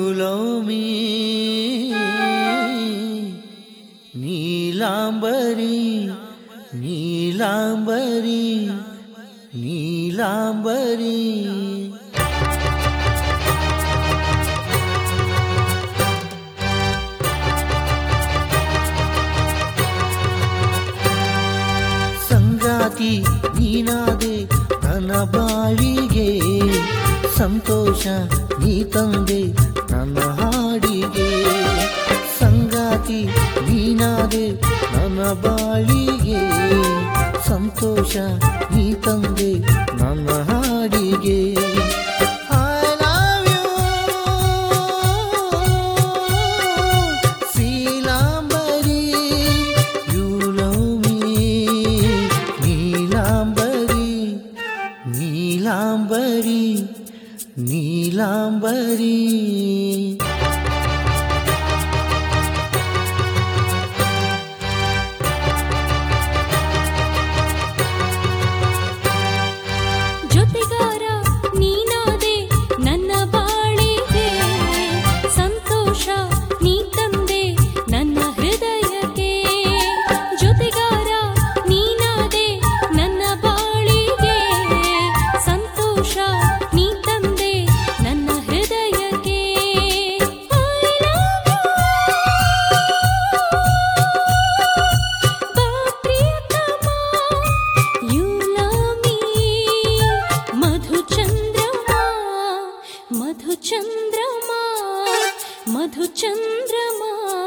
love me Neelambari Neelambari Neelambari ಸಂಗಾತಿ ನೀನಾದೆ ನನ್ನ ಬಾಳಿಗೆ ಸಂತೋಷ ನೀ ತಂದೆ ನನ್ನ ಹಾಡಿಗೆ ಸಂಗಾತಿ ನೀನಾದೆ ನನ್ನ ಬಾಳಿಗೆ ಸಂತೋಷ ನೀ ತಂದೆ ನನ್ನ ಹಾಡಿಗೆ I love you, ಶೀಲಾಂಬರಿ you love me, Neelambari Neelambari Neelambari ಜೊತೆಗಾರ ನೀನಾದೆ ನನ್ನ ಬಾಳಿಗೆ ಸಂತೋಷ ನೀ ತಂದೆ ನನ್ನ ಹೃದಯಕ್ಕೆ ಜೊತೆಗಾರ ನೀನಾದೆ ನನ್ನ ಬಾಳಿಗೆ ಸಂತೋಷ ನೀ ತಂದೆ ನನ್ನ ಹೃದಯಕ್ಕೆ I love you. ಬಾ ಪ್ರಿಯತಮ You love me ಮಧುಚಂದ್ರಮ ಮಧುಚಂದ್ರಮ ಮಧುಚಂದ್ರಮ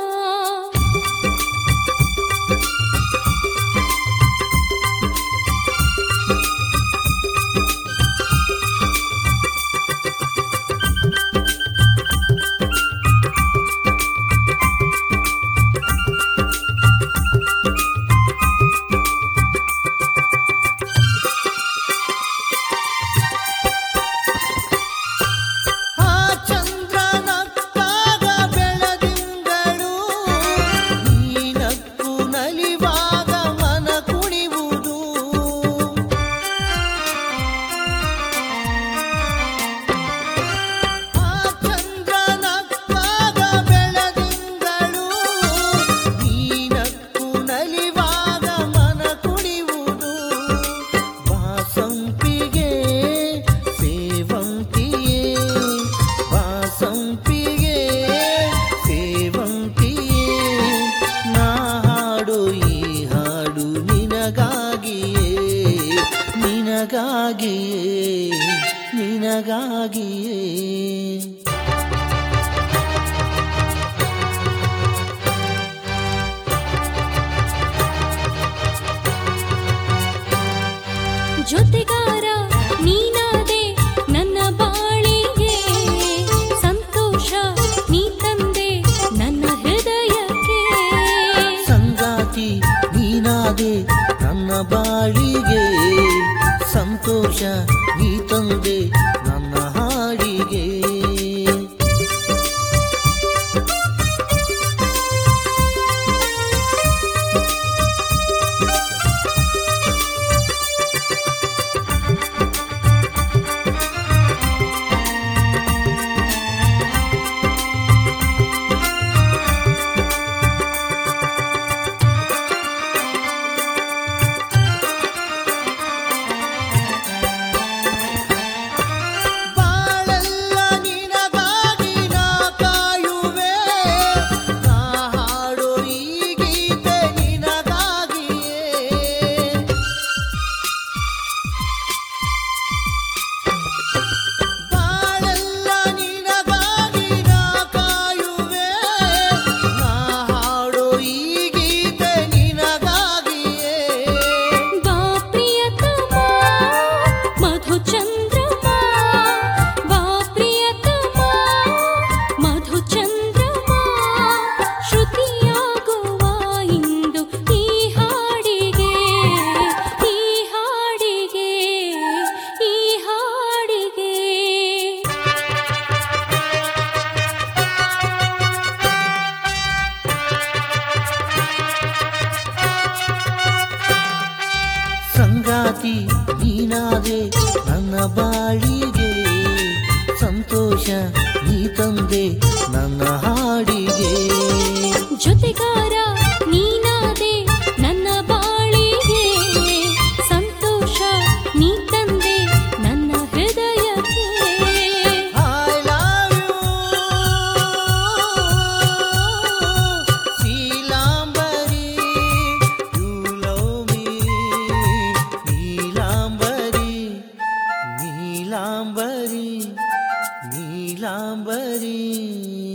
ಆ ಚಂದ್ರನಕ್ಕಾಗ ಬೆಳದಿಂಗಳು ನೀನಕ್ಕು ನಲಿವಾಗ ಮನ ಕುಣಿವುದು ಆ ಚಂದ್ರನಕ್ಕಾಗ ಬೆಳದಿಂಗಳು ನೀನಕ್ಕು ನಲಿವಾಗ ಮನ ಕುಣಿವುದು ವಾಸಂಪಿಗೆ ಸೇವಂತಿಯೇ ವಾಸಂಪಿಗೆ ಸೇವಂತಿಯೇ ನಾ ಹಾಡು ಈ ಹಾಡು ನಿನಗಾಗಿಯೇ ನಿನಗಾಗಿಯೇ ನಿನಗಾಗಿಯೇ ಜೊತೆಗಾರ ನೀನಾದೆ ನನ್ನ ಬಾಳಿಗೆ ಸಂತೋಷ ನೀ ತಂದೆ ನನ್ನ ಹೃದಯಕ್ಕೆ ಸಂಗಾತಿ ನೀನಾದೆ ನನ್ನ ಬಾಳಿಗೆ ಸಂತೋಷ ನೀ ತಂದೆ ನನ್ನ ಹಾಡಿಗೆ ಬಾಳೆಲ್ಲ ನಿನಗಾಗಿ ನಾ ಕಾಯುವೆ ನಾ ಹಾಡೋ ಈ ಗೀತೆ ನಿನಗಾಗಿಯೇ ಬಾಳೆಲ್ಲ ನಿನಗಾಗಿ ನಾ ಕಾಯುವೆ ನಾ ಹಾಡೋ ಈ ಗೀತೆ ನಿನಗಾಗಿಯೇ ಬಾ ಪ್ರಿಯತಮ ಮಧುಚಂದ್ರಮ ಬಾ ಪ್ರಿಯತಮ ಮಧುಚಂದ್ರಮ ಶ್ರುತಿಯಾಗುವ ಇಂದು ಈ ಹಾಡಿಗೆ ಈ ಹಾಡಿಗೆ ಈ ಹಾಡಿಗೆ ಸಂಗಾತಿ ನೀನಾದೆ ನನ್ನ ಬಾಳಿಗೆ ಸಂತೋಷ ಸಂತೋಷ ನೀ ತಂದೆ ನನ್ನ ಹಾಡಿಗೆ ಜೊತೆಗಾರ ನೀನಾದೆ ನನ್ನ ಬಾಳಿಗೆ ಸಂತೋಷ ನೀ ತಂದೆ ನನ್ನ ಹೃದಯಕ್ಕೆ I love you Neelambari you love me Neelambari Neelambari Neelambari